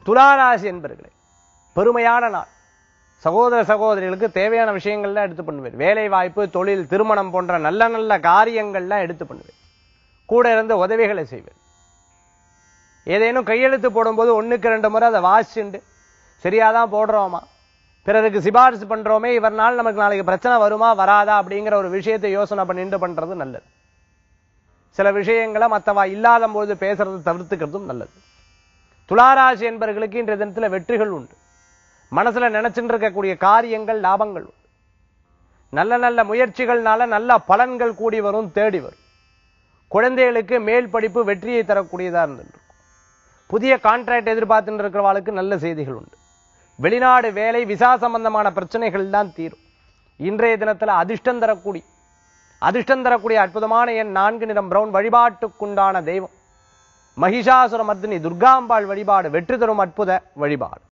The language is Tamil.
துளாராசி என்பர்களே பெருமையான நாள் சகோதர சகோதரிகளுக்கு தேவையான விஷயங்கள்லாம் எடுத்து பண்ணுவேன் வேலை வாய்ப்பு தொழில் திருமணம் போன்ற நல்ல நல்ல காரியங்கள்லாம் எடுத்து பண்ணுவேன் கூட இருந்து உதவிகளை செய்வேன் ஏதேனும் கையெழுத்து போடும்போது ஒண்ணுக்கு ரெண்டு முறை அதை வாசிச்சுண்டு சரியாதான் போடுறோமா பிறருக்கு சிபாரிசு பண்றோமே இவர்னால நமக்கு நாளைக்கு பிரச்சனை வருமா வராதா அப்படிங்கிற ஒரு விஷயத்தை யோசனை பண்ணிட்டு பண்றது நல்லது சில விஷயங்களை மற்றவா இல்லாத போது பேசுறது தவிர்த்துக்கிறதும் நல்லது துளாராசி என்பவர்களுக்கு இன்றைய தினத்துல வெற்றிகள் உண்டு மனசுல நினைச்சுட்டு இருக்கக்கூடிய காரியங்கள் லாபங்கள் உண்டு நல்ல நல்ல முயற்சிகள்னால நல்ல பலன்கள் கூடி வரும் தேடி வரும் குழந்தைகளுக்கு மேல் படிப்பு வெற்றியை தரக்கூடியதா இருந்துருக்கும் புதிய கான்ட்ராக்ட் எதிர்பார்த்துட்டு இருக்கிறவாளுக்கு நல்ல செய்திகள் உண்டு வெளிநாடு வேலை விசா சம்பந்தமான பிரச்சனைகள் தான் தீரும் இன்றைய தினத்துல அதிர்ஷ்டம் தரக்கூடிய அதிர்ஷ்டம் தரக்கூடிய அற்புதமான எண் நான்கு நிறம் பிரவுன் வழிபாட்டுக்குண்டான தெய்வம் மகிஷாசுர மர்தினி துர்காம்பாள் வழிபாடு வெற்றி தரும் அற்புத வழிபாடு